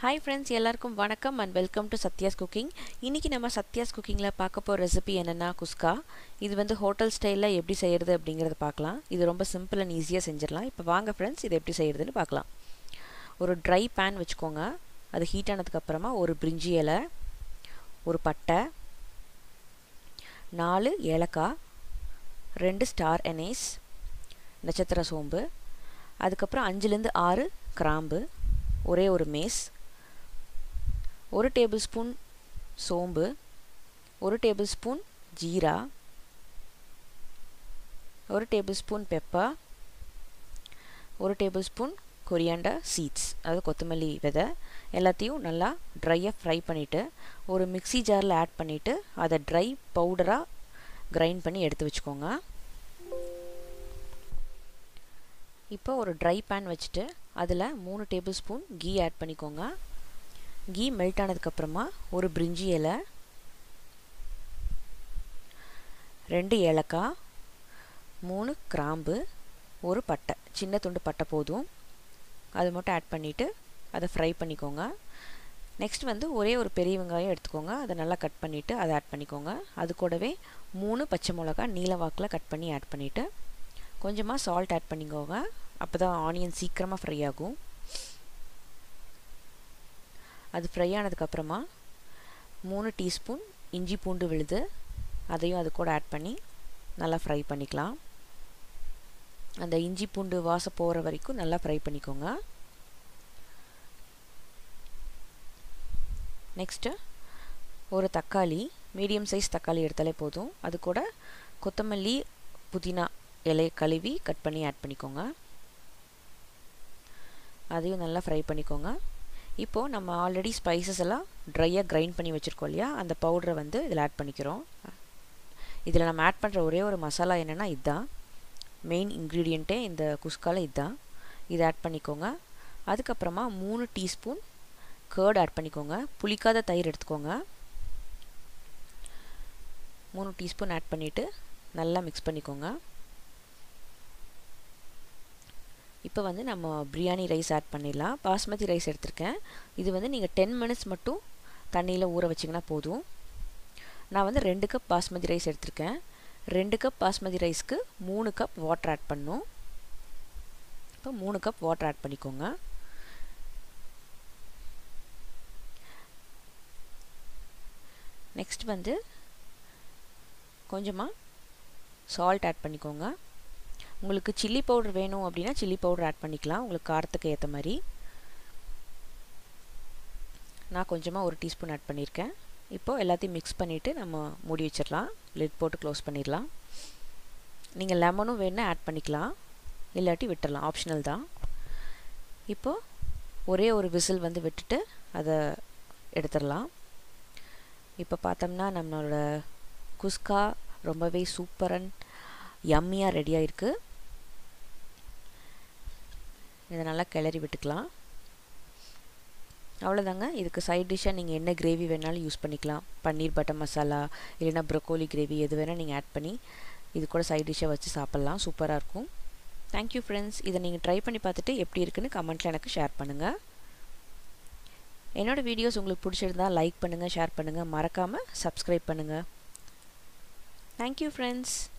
hi friends எல்லாருக்கும் வணக்கம் and welcome to Sathya's cooking இன்றைக்கி நம்ம சத்யாஸ் குக்கிங்கில் பார்க்க போகிற ரெசிபி என்னென்னா குஸ்கா இது வந்து ஹோட்டல் ஸ்டைலில் எப்படி செய்கிறது அப்படிங்கிறத பார்க்கலாம் இது ரொம்ப சிம்பிள் அண்ட் ஈஸியாக செஞ்சிடலாம் இப்போ வாங்க ஃப்ரெண்ட்ஸ் இது எப்படி செய்கிறதுன்னு பார்க்கலாம் ஒரு ட்ரை பேன் வச்சுக்கோங்க அது ஹீட் ஆனதுக்கப்புறமா ஒரு பிரிஞ்சி இலை ஒரு பட்டை நாலு ஏலக்காய் ரெண்டு ஸ்டார் எனேஸ் நட்சத்திர சோம்பு அதுக்கப்புறம் அஞ்சுலேருந்து ஆறு கிராம்பு ஒரே ஒரு மேஸ் ஒரு டேபிள் ஸ்பூன் சோம்பு ஒரு டேபிள் ஸ்பூன் ஜீரா ஒரு டேபிள் ஸ்பூன் பெப்பர் ஒரு டேபிள் ஸ்பூன் கொரியாண்டர் சீட்ஸ் அதாவது கொத்தமல்லி விதை எல்லாத்தையும் நல்லா ட்ரையாக ஃப்ரை பண்ணிவிட்டு ஒரு மிக்சி ஜாரில் ஆட் பண்ணிவிட்டு அதை ட்ரை பவுடராக கிரைண்ட் பண்ணி எடுத்து வச்சுக்கோங்க இப்போ ஒரு ட்ரை பேன் வச்சுட்டு அதில் மூணு டேபிள் ஸ்பூன் கீ ஆட் பண்ணிக்கோங்க கீ மெல்ட் ஆனதுக்கப்புறமா ஒரு பிரிஞ்சி இலை ரெண்டு ஏலக்காய் மூணு கிராம்பு ஒரு பட்டை சின்ன துண்டு பட்டை போதும் அது மட்டும் ஆட் பண்ணிவிட்டு அதை ஃப்ரை பண்ணிக்கோங்க நெக்ஸ்ட் வந்து ஒரே ஒரு பெரிய வெங்காயம் எடுத்துக்கோங்க அதை நல்லா கட் பண்ணிவிட்டு அதை ஆட் பண்ணிக்கோங்க அது கூடவே மூணு பச்சை மிளகா நீல வாக்கில் கட் பண்ணி ஆட் பண்ணிவிட்டு கொஞ்சமாக சால்ட் ஆட் பண்ணிக்கோங்க அப்போ தான் ஆனியன் சீக்கிரமாக ஃப்ரை ஆகும் அது ஃப்ரை ஆனதுக்கப்புறமா மூணு டீஸ்பூன் இஞ்சி பூண்டு விழுது அதையும் அது கூட ஆட் பண்ணி நல்லா ஃப்ரை பண்ணிக்கலாம் அந்த இஞ்சி பூண்டு வாசம் போகிற வரைக்கும் நல்லா ஃப்ரை பண்ணிக்கோங்க நெக்ஸ்ட்டு ஒரு தக்காளி மீடியம் சைஸ் தக்காளி எடுத்தாலே போதும் அது கூட கொத்தமல்லி புதினா இலையை கழுவி கட் பண்ணி ஆட் பண்ணிக்கோங்க அதையும் நல்லா ஃப்ரை பண்ணிக்கோங்க இப்போது நம்ம ஆல்ரெடி ஸ்பைசஸ் எல்லாம் ட்ரையாக கிரைண்ட் பண்ணி வச்சுருக்கோம் இல்லையா அந்த பவுடரை வந்து இதில் ஆட் பண்ணிக்கிறோம் இதில் நம்ம ஆட் பண்ணுற ஒரே ஒரு மசாலா என்னென்னா இதுதான் மெயின் இன்க்ரீடியண்ட்டே இந்த குஸ்காவில் இதுதான் இதை ஆட் பண்ணிக்கோங்க அதுக்கப்புறமா மூணு டீஸ்பூன் கேர்ட் ஆட் பண்ணிக்கோங்க புளிக்காத தயிர் எடுத்துக்கோங்க மூணு டீஸ்பூன் ஆட் பண்ணிவிட்டு நல்லா மிக்ஸ் பண்ணிக்கோங்க இப்போ வந்து நம்ம பிரியாணி ரைஸ் ஆட் பண்ணிடலாம் பாஸ்மதி ரைஸ் எடுத்திருக்கேன் இது வந்து நீங்கள் டென் மினிட்ஸ் மட்டும் தண்ணியில் ஊற வச்சிங்கன்னா போதும் நான் வந்து ரெண்டு கப் பாஸ்மதி ரைஸ் எடுத்திருக்கேன் ரெண்டு கப் பாஸ்மதி ரைஸ்க்கு மூணு கப் வாட்டர் ஆட் பண்ணும் இப்போ மூணு கப் வாட்டர் ஆட் பண்ணிக்கோங்க நெக்ஸ்ட் வந்து கொஞ்சமாக சால்ட் ஆட் பண்ணிக்கோங்க உங்களுக்கு சில்லி பவுடர் வேணும் அப்படின்னா சில்லி பவுடர் ஆட் பண்ணிக்கலாம் உங்களுக்கு காரத்துக்கு ஏற்ற மாதிரி நான் கொஞ்சமாக ஒரு டீஸ்பூன் ஆட் பண்ணியிருக்கேன் இப்போது எல்லாத்தையும் மிக்ஸ் பண்ணிவிட்டு நம்ம மூடி வச்சிடலாம் லிட் போட்டு க்ளோஸ் பண்ணிடலாம் நீங்கள் லெமனும் வேணால் ஆட் பண்ணிக்கலாம் இல்லாட்டி விட்டுடலாம் ஆப்ஷனல் தான் இப்போது ஒரே ஒரு விசில் வந்து விட்டுட்டு அதை எடுத்துடலாம் இப்போ பார்த்தோம்னா நம்மளோட குஸ்கா ரொம்பவே சூப்பர் அண்ட் யம்மியாக ரெடியாக இருக்குது இதை நல்லா கிளறி விட்டுக்கலாம் அவ்வளோதாங்க இதுக்கு சைட் டிஷ்ஷாக நீங்கள் என்ன கிரேவி வேணாலும் யூஸ் பண்ணிக்கலாம் பன்னீர் பட்டர் மசாலா இல்லைனா ப்ரொக்கோலி கிரேவி எது வேணால் நீங்கள் ஆட் பண்ணி இது கூட சைட் டிஷ்ஷாக வச்சு சாப்பிட்லாம் சூப்பராக இருக்கும் தேங்க்யூ ஃப்ரெண்ட்ஸ் இதை நீங்கள் ட்ரை பண்ணி பார்த்துட்டு எப்படி இருக்குன்னு கமெண்ட்டில் எனக்கு ஷேர் பண்ணுங்கள் என்னோடய வீடியோஸ் உங்களுக்கு பிடிச்சிருந்தா லைக் பண்ணுங்கள் ஷேர் பண்ணுங்கள் மறக்காமல் சப்ஸ்கிரைப் பண்ணுங்கள் தேங்க்யூ ஃப்ரெண்ட்ஸ்